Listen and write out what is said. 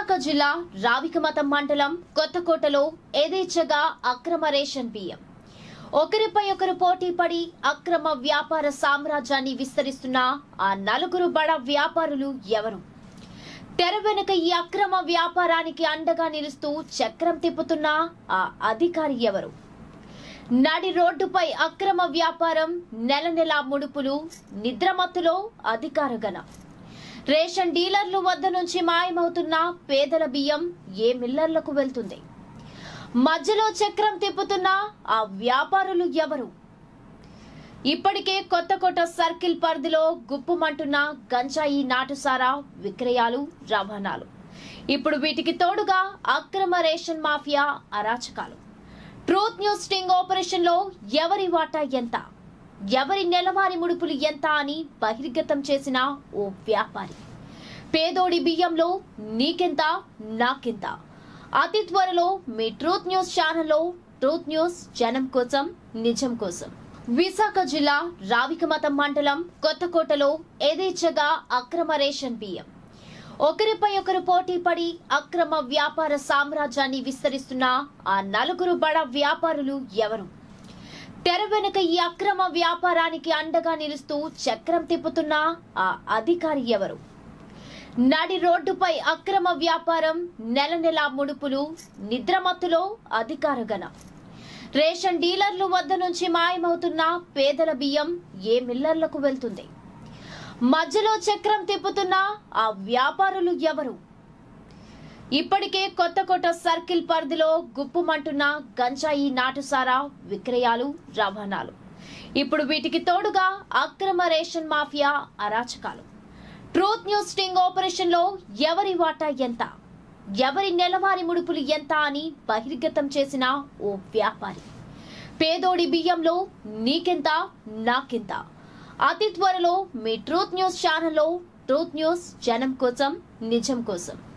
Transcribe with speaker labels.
Speaker 1: విశాఖ జిల్లా రావికమతం మండలం కొత్తకోటలో యథేచ్ఛగా అక్రమ రేషన్ బియ్యం ఒకరిపై ఒకరు పోటీ పడి అక్రమ వ్యాపార సామ్రాజ్యాన్ని విస్తరిస్తున్న ఆ నలుగురు బడ వ్యాపారులు ఎవరు తెర వెనుక ఈ అక్రమ వ్యాపారానికి అండగా నిలుస్తూ చక్రం తిప్పుతున్న ఆ అధికారి ఎవరు నడి రోడ్డుపై అక్రమ వ్యాపారం నెల నెలా ముడుపులు నిద్రమత్తులో అధికార గణ రేషన్ డీలర్లు వద్ద నుంచి మాయమవుతున్న పేదల బియ్యం ఏ మిల్లర్లకు వెళ్తుంది మధ్యలో చక్రం తిప్పుతున్న ఆ వ్యాపారులు ఎవరు ఇప్పటికే కొత్తకోట సర్కిల్ పరిధిలో గుప్పుమంటున్న గంజాయి నాటుసారా విక్రయాలు రవాణాలు ఇప్పుడు వీటికి తోడుగా అక్రమ రేషన్ మాఫియా అరాచకాలు ట్రూత్ న్యూస్ స్టింగ్ ఆపరేషన్ లో ఎవరి వాటా ఎంత ఎవరి నెలవారీ ముడుపులు ఎంత అని బహిర్గతం చేసిన ఓ వ్యాపారి పేదోడి బియ్యంలో నీకెంత నాకెంత అతి త్వరలో మీ ట్రూత్ న్యూస్ ఛానల్లో ట్రూత్ న్యూస్ జనం కోసం నిజం కోసం విశాఖ జిల్లా రావికమతం మండలం కొత్తకోటలో యథేచ్ఛగా అక్రమ రేషన్ బియ్యం ఒకరిపై ఒకరు పోటీ పడి అక్రమ వ్యాపార సామ్రాజ్యాన్ని విస్తరిస్తున్న ఆ నలుగురు బడ వ్యాపారులు ఎవరు తెర వెనుక ఈ అక్రమ వ్యాపారానికి అండగా నిలుస్తూ చక్రం తిప్పుతున్న ఆ అధికారి ఎవరు నడి రోడ్డుపై అక్రమ వ్యాపారం నెల నెలా ముడుపులు నిద్రమత్తులో అధికార గణ రేషన్ డీలర్లు వద్ద నుంచి మాయమవుతున్న పేదల బియ్యం ఏ మిల్లర్లకు వెళ్తుంది మధ్యలో చక్రం తిప్పుతున్న ఆ వ్యాపారులు ఎవరు ఇప్పటికే కొత్తకోట సర్కిల్ పరిధిలో గుప్పుమంటున్న గంజాయి నాటుసారా విక్రయాలు రవాణాలు ఇప్పుడు వీటికి తోడుగా అక్రమ రేషన్ మాఫియా అరాచకాలు ట్రూత్ న్యూస్ స్టింగ్ ఆపరేషన్ లో ఎవరి వాటా ఎంత ఎవరి నెలవారీ ముడుపులు ఎంత అని బహిర్గతం చేసిన ఓ వ్యాపారి పేదోడి బియ్యంలో నీకెంత నాకెంత అతి త్వరలో మీ ట్రూత్ న్యూస్ ఛానల్లో ట్రూత్ న్యూస్ జనం కోసం నిజం కోసం